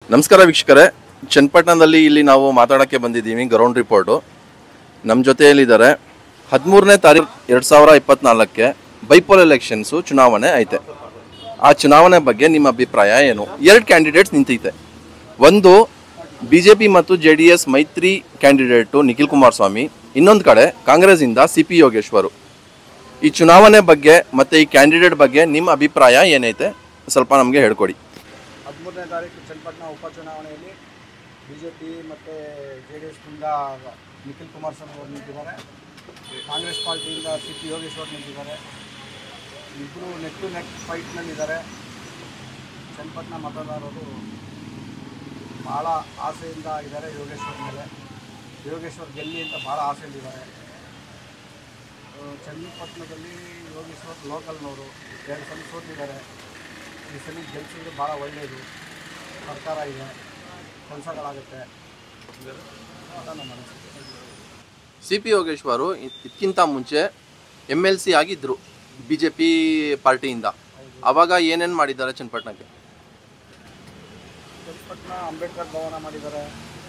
ನಮಸ್ಕಾರ ವೀಕ್ಷಕರೇ ಚನ್ನಪಟ್ಟಣದಲ್ಲಿ ಇಲ್ಲಿ ನಾವು ಮಾತಾಡೋಕ್ಕೆ ಬಂದಿದ್ದೀವಿ ಗ್ರೌಂಡ್ ರಿಪೋರ್ಟು ನಮ್ಮ ಜೊತೆಯಲ್ಲಿದ್ದಾರೆ ಹದಿಮೂರನೇ ತಾರೀಕು ಎರಡು ಸಾವಿರ ಇಪ್ಪತ್ನಾಲ್ಕಕ್ಕೆ ಬೈಪೋಲ್ ಎಲೆಕ್ಷನ್ಸು ಚುನಾವಣೆ ಐತೆ ಆ ಚುನಾವಣೆ ಬಗ್ಗೆ ನಿಮ್ಮ ಅಭಿಪ್ರಾಯ ಏನು ಎರಡು ಕ್ಯಾಂಡಿಡೇಟ್ಸ್ ನಿಂತೈತೆ ಒಂದು ಬಿ ಜೆ ಪಿ ಮತ್ತು ಜೆ ಡಿ ಎಸ್ ಮೈತ್ರಿ ಕ್ಯಾಂಡಿಡೇಟು ನಿಖಿಲ್ ಕುಮಾರಸ್ವಾಮಿ ಇನ್ನೊಂದು ಕಡೆ ಕಾಂಗ್ರೆಸ್ಸಿಂದ ಸಿ ಪಿ ಯೋಗೇಶ್ವರು ಈ ಚುನಾವಣೆ ಬಗ್ಗೆ ಮತ್ತು ಈ ಕ್ಯಾಂಡಿಡೇಟ್ ಬಗ್ಗೆ ನಿಮ್ಮ ಅಭಿಪ್ರಾಯ ಏನೈತೆ ಸ್ವಲ್ಪ ನಮಗೆ ಹೇಳ್ಕೊಡಿ ಹದಿಮೂರನೇ ತಾರೀಕು ಚನ್ನಪಟ್ಟಣ ಉಪಚುನಾವಣೆಯಲ್ಲಿ ಬಿ ಜೆ ಪಿ ಮತ್ತು ಜೆ ಡಿ ಎಸ್ನಿಂದ ನಿಖಿಲ್ ಕುಮಾರಸ್ವಾಮಿ ಅವರು ನಿಂತಿದ್ದಾರೆ ಕಾಂಗ್ರೆಸ್ ಪಾರ್ಟಿಯಿಂದ ಸಿ ಪಿ ಯೋಗೇಶ್ವರ್ ನಿಂತಿದ್ದಾರೆ ಇಬ್ಬರು ನೆಕ್ ಟು ನೆಕ್ ಫೈಟ್ನಲ್ಲಿದ್ದಾರೆ ಚನ್ನಪಟ್ಟಣ ಮತದಾರರು ಭಾಳ ಆಸೆಯಿಂದ ಇದ್ದಾರೆ ಯೋಗೇಶ್ವರ್ ಮೇಲೆ ಯೋಗೇಶ್ವರ್ ಗೆಲ್ಲಿ ಅಂತ ಭಾಳ ಆಸೆಯಲ್ಲಿದ್ದಾರೆ ಆ, ಚನ್ನಪಟ್ಟಣದಲ್ಲಿ ಯೋಗೇಶ್ವರ್ ಲೋಕಲ್ನವರು ಎರಡು ಸಲ ಸೋತಿದ್ದಾರೆ ಈ ಸಲ ಗೆಲ್ಸಿದ್ರೆ ಭಾಳ ಒಳ್ಳೆಯದು ಸರ್ಕಾರ ಇದೆ ಕೆಲಸಗಳಾಗುತ್ತೆ ಅಂತ ನಮ್ಮ ಅನಿಸಿಕೆ ಸಿ ಪಿ ಯೋಗೇಶ್ವರು ಇದಕ್ಕಿಂತ ಮುಂಚೆ ಎಮ್ ಎಲ್ ಸಿ ಆಗಿದ್ದರು ಬಿ ಜೆ ಪಿ ಪಾರ್ಟಿಯಿಂದ ಅವಾಗ ಏನೇನು ಮಾಡಿದ್ದಾರೆ ಚನ್ನಪಟ್ಟಣಕ್ಕೆ ಚನ್ನಪಟ್ಟಣ ಅಂಬೇಡ್ಕರ್ ಭವನ ಮಾಡಿದ್ದಾರೆ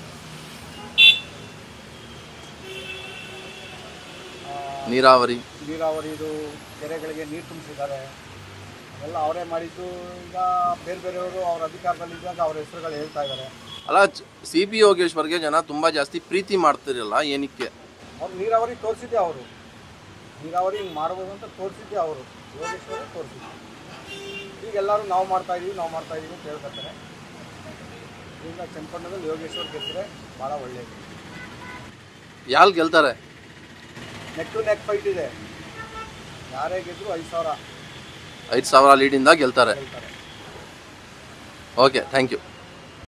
ಆ, ನೀರಾವರಿ ನೀರಾವರಿದು ಕೆರೆಗಳಿಗೆ ನೀರು ತುಂಬಿಸಿದ್ದಾರೆ ಎಲ್ಲ ಅವರೇ ಮಾಡಿದ್ದು ಈಗ ಬೇರೆ ಬೇರೆಯವರು ಅವ್ರ ಅಧಿಕಾರದಲ್ಲಿದ್ದಾಗ ಅವ್ರ ಹೆಸರುಗಳು ಹೇಳ್ತಾ ಇದ್ದಾರೆ ಅಲ್ಲ ಸಿ ಪಿ ಯೋಗೇಶ್ವರ್ಗೆ ಜನ ತುಂಬ ಜಾಸ್ತಿ ಪ್ರೀತಿ ಮಾಡ್ತಿರಲ್ಲ ಏನಕ್ಕೆ ಅವ್ರು ನೀರಾವರಿ ತೋರಿಸಿದ್ದೆ ಅವರು ನೀರಾವರಿ ಹಿಂಗೆ ಮಾಡ್ಬೋದು ಅಂತ ತೋರಿಸಿದ್ದೆ ಅವರು ಯೋಗೇಶ್ವರ ತೋರಿಸಿದ್ದು ಈಗ ಎಲ್ಲರೂ ನಾವು ಮಾಡ್ತಾ ಇದೀವಿ ನಾವು ಮಾಡ್ತಾ ಇದೀವಿ ಅಂತ ಹೇಳ್ಕೊತಾರೆ ಈಗ ಚನ್ನಪಟ್ಟಣದಲ್ಲಿ ಯೋಗೇಶ್ವರ್ ಗೆದ್ದರೆ ಭಾಳ ಒಳ್ಳೆಯದು ಯಾರು ಗೆಲ್ತಾರೆ ನೆಕ್ ಟು ನೆಕ್ ಫೈಟ್ ಇದೆ ಯಾರೇ ಗೆದ್ದರೂ ಐದು ಸಾವಿರ ಐದು ಸಾವಿರ ಲೀಡಿಂದ ಗೆಲ್ತಾರೆ ಗೆಲ್ತಾರೆ ಓಕೆ ಥ್ಯಾಂಕ್ ಯು